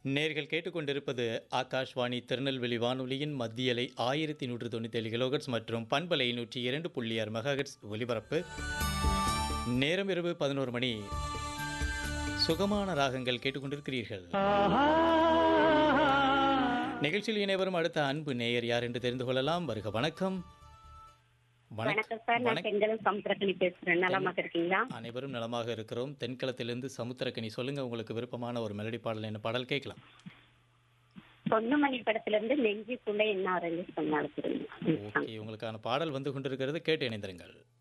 நேர்கள் கேட்டுக்கொண்டிருப்பது ஆகாஷ்வாணி திருநெல்வேலி வானொலியின் மத்தியலை ஆயிரத்தி நூற்று தொண்ணூற்றி ஏழு கிலோகட்ஸ் மற்றும் பண்பலை நூற்றி இரண்டு புள்ளி ஆறு மெகாஹெட்ஸ் ஒலிபரப்பு நேரம் இரவு பதினோரு மணி சுகமான ராகங்கள் கேட்டுக்கொண்டிருக்கிறீர்கள் நிகழ்ச்சியில் இணைவரும் அடுத்த அன்பு நேயர் யார் என்று தெரிந்து கொள்ளலாம் வருக வணக்கம் வணக்கம் சார் நான் செங்கலம் சமுத்திரக்கணி பேசுறேன் நலமா இருக்கீங்களா அனைவரும் நலமாக இருக்கிறோம் தென்களத்திலிருந்து சமுத்திரக்கனி சொல்லுங்க உங்களுக்கு விருப்பமான ஒரு மெலடி பாடல் என்ன பாடல் கேட்கலாம் பொன்னுமணி படத்துல இருந்து நெஞ்சுக்குள்ள என்ன ரிலீஸ் பண்ண ஓகே உங்களுக்கான பாடல் வந்து கொண்டிருக்கிறது கேட்டு இணைந்திருங்கள்